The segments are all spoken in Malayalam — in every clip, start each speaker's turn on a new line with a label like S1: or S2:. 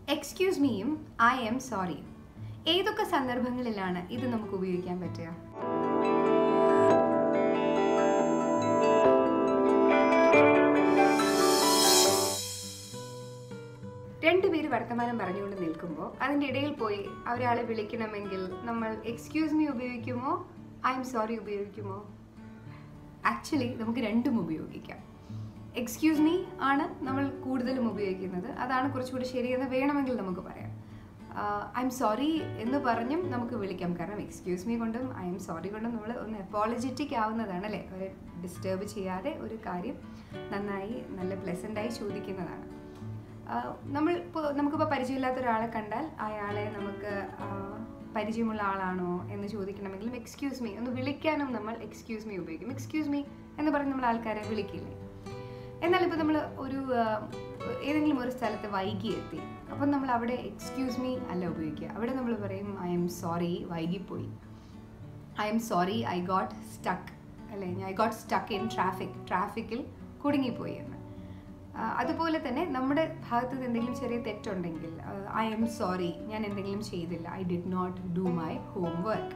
S1: എക്സ്ക്യൂസ് മീയും ഐ എം സോറി ഏതൊക്കെ സന്ദർഭങ്ങളിലാണ് ഇത് നമുക്ക് ഉപയോഗിക്കാൻ പറ്റുക രണ്ടുപേര് വർത്തമാനം പറഞ്ഞുകൊണ്ട് നിൽക്കുമ്പോൾ അതിൻ്റെ ഇടയിൽ പോയി ഒരാളെ വിളിക്കണമെങ്കിൽ നമ്മൾ എക്സ്ക്യൂസ് മീ ഉപയോഗിക്കുമോ ഐ എം സോറി ഉപയോഗിക്കുമോ ആക്ച്വലി നമുക്ക് രണ്ടും ഉപയോഗിക്കാം എക്സ്ക്യൂസ് മീ ആണ് നമ്മൾ കൂടുതലും ഉപയോഗിക്കുന്നത് അതാണ് കുറച്ചുകൂടി ശരിയെന്ന് വേണമെങ്കിൽ നമുക്ക് പറയാം ഐ എം സോറി എന്ന് പറഞ്ഞും നമുക്ക് വിളിക്കാം കാരണം എക്സ്ക്യൂസ് മീ കൊണ്ടും ഐ എം സോറി കൊണ്ടും നമ്മൾ ഒന്ന് അപ്പോളജറ്റിക് ആവുന്നതാണ് അല്ലേ ഒരു ഡിസ്റ്റർബ് ചെയ്യാതെ ഒരു കാര്യം നന്നായി നല്ല പ്ലസൻ്റായി ചോദിക്കുന്നതാണ് ആഹ് നമ്മൾ ഇപ്പോൾ നമുക്കിപ്പോൾ പരിചയമില്ലാത്ത ഒരാളെ കണ്ടാൽ അയാളെ നമുക്ക് ആഹ് പരിചയമുള്ള ആളാണോ എന്ന് ചോദിക്കണമെങ്കിലും എക്സ്ക്യൂസ് മീ ഒന്ന് വിളിക്കാനും നമ്മൾ എക്സ്ക്യൂസ് മീ ഉപയോഗിക്കും എക്സ്ക്യൂസ് മീ എന്ന് പറഞ്ഞ് നമ്മൾ ആൾക്കാരെ വിളിക്കില്ലേ എന്നാൽ ഇപ്പോൾ നമ്മൾ ഒരു ആഹ്, ഏതെങ്കിലും ഒരു സ്ഥലത്ത് വൈകി എത്തി അപ്പം നമ്മൾ അവിടെ എക്സ്ക്യൂസ് മീ അല്ല ഉപയോഗിക്കുക അവിടെ നമ്മൾ പറയും ഐ എം സോറി വൈകിപ്പോയി I'm sorry I got stuck അല്ലേ I got stuck in traffic ട്രാഫിക്കിൽ കുടുങ്ങിപ്പോയി എന്ന് ആ, അതുപോലെ തന്നെ നമ്മുടെ ഭാഗത്ത് നിന്ന് എന്തെങ്കിലും ചെറിയ തെറ്റുണ്ടെങ്കിൽ ഐ എം സോറി ഞാൻ എന്തെങ്കിലും ചെയ്തില്ല I did not do my homework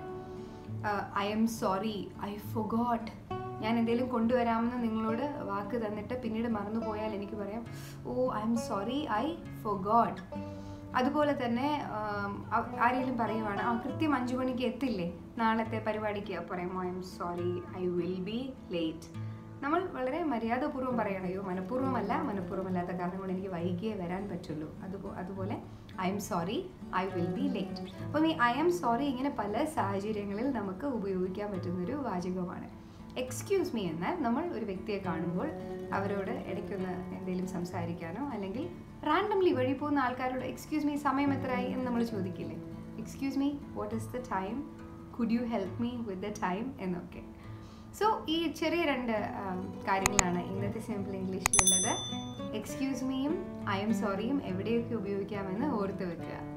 S1: I'm sorry I forgot ഞാൻ എന്തെങ്കിലും കൊണ്ടുവരാമെന്ന് നിങ്ങളോട് വാക്ക് തന്നിട്ട് പിന്നീട് മറന്നു പോയാൽ എനിക്ക് പറയാം oh I'm sorry I forgot അതുപോലെ തന്നെ ആം, ആ- ആരെങ്കിലും പറയുവാണ് ആ കൃത്യം അഞ്ചു മണിക്ക് എത്തില്ലേ നാളത്തെ പരിപാടിക്ക് പറയുമോ I'm sorry I will be late നമ്മൾ വളരെ മര്യാദപൂർവ്വം പറയണം അയ്യോ മനഃപൂർവ്വമല്ല മനഃപൂർവ്വമല്ലാത്ത കാരണം കൊണ്ട് എനിക്ക് വൈകിയേ വരാൻ പറ്റുള്ളൂ അതുപോ അതുപോലെ I'm sorry I will be late അപ്പം ഈ ഐ എം സോറി ഇങ്ങനെ പല സാഹചര്യങ്ങളിൽ നമുക്ക് ഉപയോഗിക്കാൻ പറ്റുന്നൊരു വാചകമാണ് എക്സ്ക്യൂസ് മീ എന്നാൽ നമ്മൾ ഒരു വ്യക്തിയെ കാണുമ്പോൾ അവരോട് ഇടയ്ക്കൊന്ന് എന്തെങ്കിലും സംസാരിക്കാനോ അല്ലെങ്കിൽ റാൻഡംലി വഴി പോകുന്ന ആൾക്കാരോട് എക്സ്ക്യൂസ് മീ സമയം എത്രയായി എന്ന് നമ്മൾ ചോദിക്കില്ലേ excuse me what is the time could you help me with the time എന്നൊക്കെ സോ ഈ ചെറിയ രണ്ട് ആം, കാര്യങ്ങളാണ് ഇന്നത്തെ സിമ്പിൾ ഇംഗ്ലീഷിലുള്ളത് എക്സ്ക്യൂസ് മീയും ഐ എം സോറിയും എവിടെയൊക്കെ ഉപയോഗിക്കാമെന്ന് ഓർത്ത് വെക്കുക